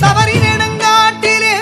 சபரி நெடுங்காட்டிலே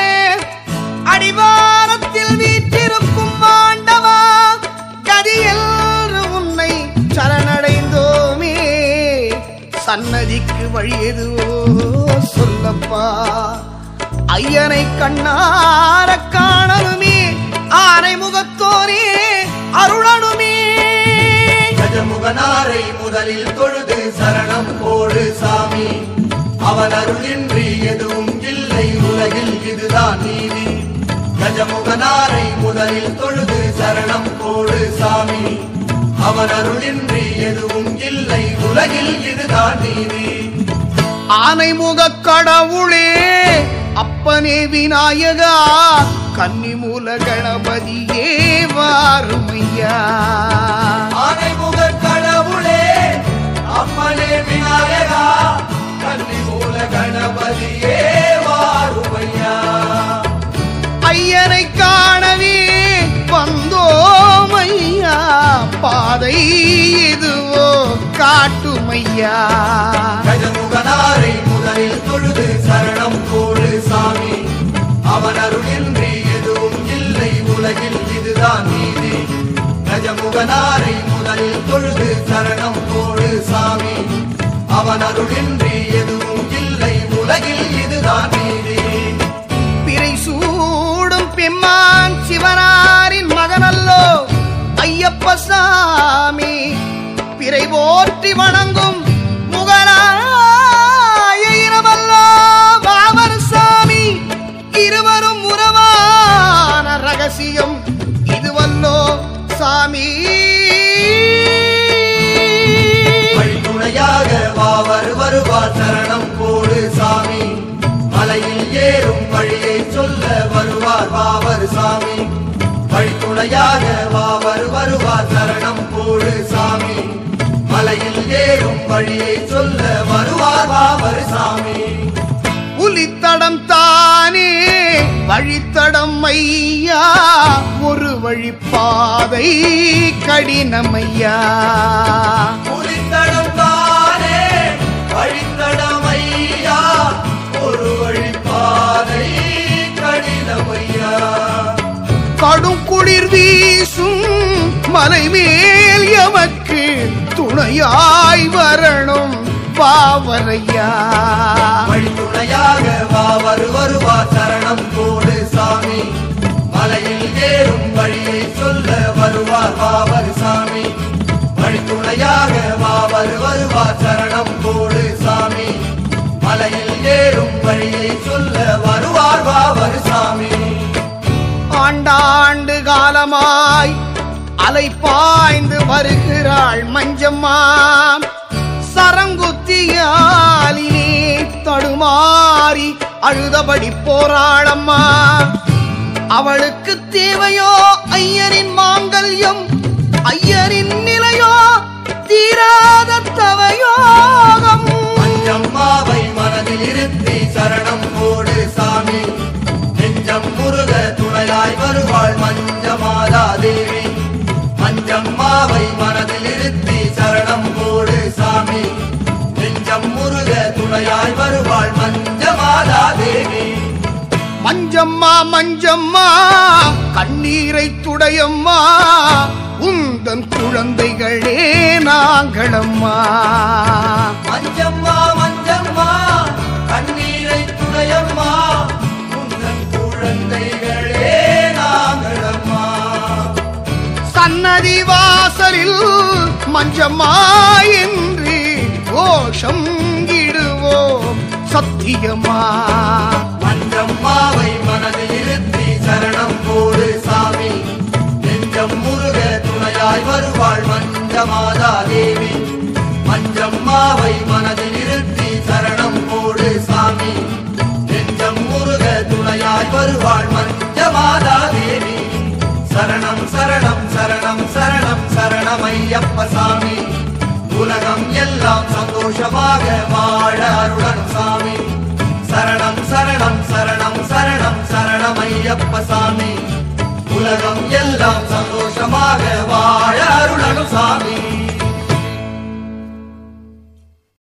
அடிவாரத்தில் வீற்றிருக்கும் ஆண்டவா கதியில் உன்னை சரணடைந்தோமே சன்னதிக்கு வழி எதுவோ சொல்லப்பா ஐயனை கண்ணார காணலுமே ஆனை முகத்தோரே அருளனுமே கஜமுகனாரை முதலில் தொழுது சரணம் போடு சாமி அவன் அருளின்றி எதுவும் இல்லை உலகில் இதுதான் நீதி கஜமுகனாரை முதலில் தொழுது சரணம் போடு சாமி அவன் அருளின்றி எதுவும் இல்லை உலகில் இதுதான் நீதி ஆனைமுக கடவுளே அப்பனே விநாயகா கன்னிமூல கணபதியே வாருமையா ஆனைமுக கடவுளே அம்மனே விநாயகா கன்னிமூல கணபதியே வாருமையா ஐயனை காணவே வந்தோமையா பாதை இதுவோ காட்டுமையா கஜமுகனாரை முதலில் தொழுது சரணம் போடு சாமி அவன் அருளின்றி எதுவும் இல்லை உலகில் இதுதான் நீதி கஜமுகனாரை முதலில் தொழுது சரணம் போடு சாமி அவன் அருளின்றி எதுவும் இல்லை உலகில் இதுதான் நீதி பிறை சூடும் பெம்மான் சிவனாரின் மகனல்லோ ஐயப்ப சாமி பிறை போற்றி வணங்கும் முகலாய இரவல்லோ பாவர் சாமி இருவரும் உறவான ரகசியம் இதுவல்லோ சாமி வழித்துணையாக வாவர் வருவார் சரணம் போடு சாமி மலையில் ஏறும் வழியை சொல்ல வருவார் வாவர் சாமி வழித்துணையாக வாவர் வருவார் சரணம் போடு சாமி மலையில் ஏறும் வழியை சொல்ல வருவார் வாவர் சாமி புலித்தடம் தானே வழித்தடம் ஐயா ஒரு வழிப்பாதை கடினமையா புலித்தடம் தானே வழித்தடம் ஐயா ஒரு வழிப்பாதை கடினமையா கடும் குளிர் வீசும் மலை மேல் எமக்கு துணையாய் வரணும் பாவரையா வழித்துணையாக வாவர் வருவார் சரணம் போடு சாமி மலையில் ஏறும் வழியை சொல்ல வருவார் வாவர் சாமி வழித்துணையாக வாவர் வருவார் சரணம் போடு சாமி மலையில் ஏறும் வழியை சொல்ல வருவார் வாவர் சாமி ஆண்டாண்டு காலமாய் அலை பாய்ந்து வருகிறாள் மஞ்சம்மா சரங்குத்தியாலினே தடுமாறி அழுதபடி போராடம்மா அவளுக்கு தேவையோ ஐயரின் மாங்கல்யம் ஐயரின் நிலையோ தீராத தவயோகம் மஞ்சம்மாவை மனதில் இருத்தி சரணம் போடு சாமி நெஞ்சம் முருக துணையாய் வருவாள் மஞ்சமாதா தேவி மஞ்சம்மாவை மனதில் இருத்தி சரணம் போடு சாமி நெஞ்சம் முருக துணையாய் வருவாள் மஞ்சமாதா தேவி மஞ்சம்மா மஞ்சம்மா கண்ணீரை துடையம்மா உந்தன் குழந்தைகளே நாங்களம்மா மஞ்சம்மா மஞ்சம்மா கண்ணீரை துணையம்மா உந்தன் குழந்தைகளே நாங்களம்மா சன்னதி வாசலில் மஞ்சம்மா என்று கோஷம் இடுவோம் சத்தியமா மஞ்சம்மாவை மனதில் இருத்தி சரணம் போடு சாமி நெஞ்சம் முருக துணையாய் வருவாள் மஞ்சமாதா தேவி மஞ்சம்மாவை மனதில் இருத்தி சரணம் போடு சாமி நெஞ்சம் முருக துணையாய் வருவாள் மஞ்சமாதா தேவி சரணம் சரணம் சரணம் சரணம் சரணம் ஐயப்ப சாமி உலகம் எல்லாம் சந்தோஷமாக வாழ அருளன் சாமி சரணம் சரணம் சரணம் சரணம் சரணம் ஐயப்ப சாமி உலகம் எல்லாம் சந்தோஷமாக வாழ அருளனும் சாமி